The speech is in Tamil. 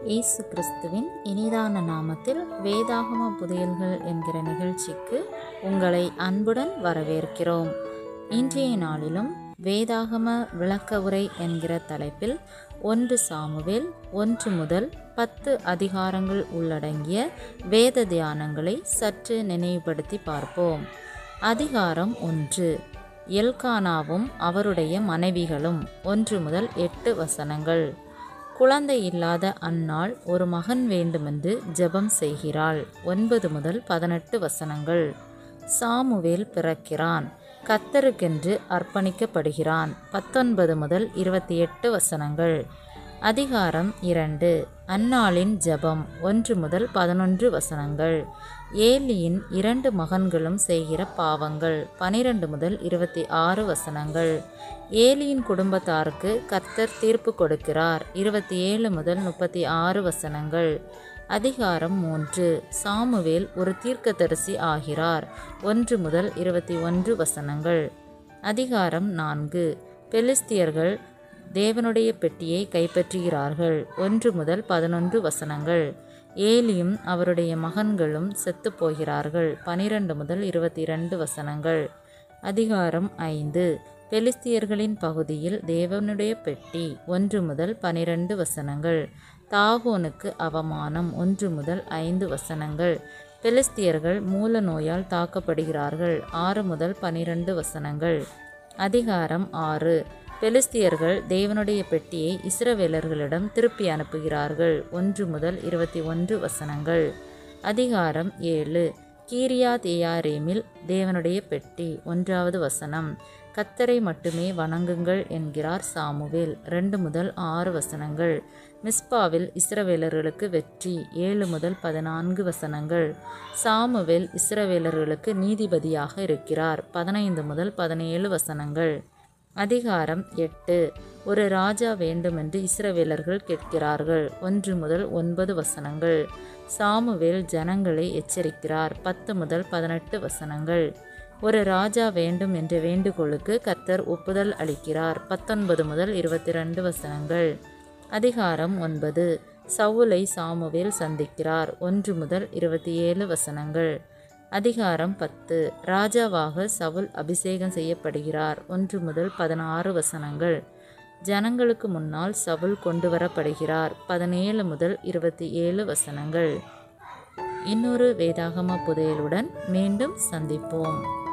இயேசு கிறிஸ்துவின் இனிதான நாமத்தில் வேதாகம புதையல்கள் என்கிற நிகழ்ச்சிக்கு உங்களை அன்புடன் வரவேற்கிறோம் இன்றைய நாளிலும் வேதாகம விளக்க உரை என்கிற தலைப்பில் ஒன்று சாமுவேல் ஒன்று முதல் பத்து அதிகாரங்கள் உள்ளடங்கிய வேத தியானங்களை சற்று நினைவுபடுத்தி பார்ப்போம் அதிகாரம் ஒன்று எல்கானாவும் அவருடைய மனைவிகளும் ஒன்று முதல் எட்டு வசனங்கள் குழந்தை இல்லாத அன்னாள் ஒரு மகன் வேண்டுமென்று ஜெபம் செய்கிறாள் ஒன்பது முதல் பதினெட்டு வசனங்கள் சாமுவேல் பிறக்கிறான் கத்தருக்கென்று அர்ப்பணிக்கப்படுகிறான் பத்தொன்பது முதல் இருபத்தி எட்டு வசனங்கள் அதிகாரம் இரண்டு அன்னாளின் ஜெபம் ஒன்று முதல் பதினொன்று வசனங்கள் ஏலியின் இரண்டு மகன்களும் செய்கிற பாவங்கள் பனிரெண்டு முதல் இருபத்தி ஆறு வசனங்கள் ஏலியின் குடும்பத்தாருக்கு கர்த்தர் தீர்ப்பு கொடுக்கிறார் இருபத்தி ஏழு முதல் முப்பத்தி ஆறு வசனங்கள் அதிகாரம் மூன்று சாமுவேல் ஒரு தீர்க்கதரிசி ஆகிறார் ஒன்று முதல் இருபத்தி ஒன்று வசனங்கள் அதிகாரம் நான்கு பெலிஸ்தியர்கள் தேவனுடைய பெட்டியை கைப்பற்றுகிறார்கள் ஒன்று முதல் பதினொன்று வசனங்கள் ஏலியும் அவருடைய மகன்களும் செத்து போகிறார்கள் பனிரெண்டு முதல் இருபத்தி இரண்டு வசனங்கள் அதிகாரம் ஐந்து பெலிஸ்தியர்களின் பகுதியில் தேவனுடைய பெட்டி ஒன்று முதல் பனிரெண்டு வசனங்கள் தாகோனுக்கு அவமானம் ஒன்று முதல் ஐந்து வசனங்கள் பெலிஸ்தியர்கள் மூல நோயால் தாக்கப்படுகிறார்கள் ஆறு முதல் பனிரெண்டு வசனங்கள் அதிகாரம் ஆறு பெலிஸ்தியர்கள் தேவனுடைய பெட்டியை இஸ்ரவேலர்களிடம் திருப்பி அனுப்புகிறார்கள் ஒன்று முதல் இருபத்தி ஒன்று வசனங்கள் அதிகாரம் ஏழு கீரியாத் ஏயாரேமில் தேவனுடைய பெட்டி ஒன்றாவது வசனம் கத்தரை மட்டுமே வணங்குங்கள் என்கிறார் சாமுவேல் ரெண்டு முதல் ஆறு வசனங்கள் மிஸ்பாவில் இஸ்ரவேலர்களுக்கு வெற்றி ஏழு முதல் பதினான்கு வசனங்கள் சாமுவேல் இஸ்ரவேலர்களுக்கு நீதிபதியாக இருக்கிறார் பதினைந்து முதல் பதினேழு வசனங்கள் அதிகாரம் எட்டு ஒரு ராஜா வேண்டுமென்று இஸ்ரவேலர்கள் கேட்கிறார்கள் ஒன்று முதல் ஒன்பது வசனங்கள் சாமுவேல் ஜனங்களை எச்சரிக்கிறார் பத்து முதல் பதினெட்டு வசனங்கள் ஒரு ராஜா வேண்டும் என்ற வேண்டுகோளுக்கு கர்த்தர் ஒப்புதல் அளிக்கிறார் பத்தொன்பது முதல் இருபத்தி ரெண்டு வசனங்கள் அதிகாரம் ஒன்பது சவுலை சாமுவேல் சந்திக்கிறார் ஒன்று முதல் இருபத்தி ஏழு வசனங்கள் அதிகாரம் பத்து ராஜாவாக சவுல் அபிஷேகம் செய்யப்படுகிறார் ஒன்று முதல் பதினாறு வசனங்கள் ஜனங்களுக்கு முன்னால் சவுல் கொண்டு வரப்படுகிறார் பதினேழு முதல் இருபத்தி ஏழு வசனங்கள் இன்னொரு வேதாகம புதையலுடன் மீண்டும் சந்திப்போம்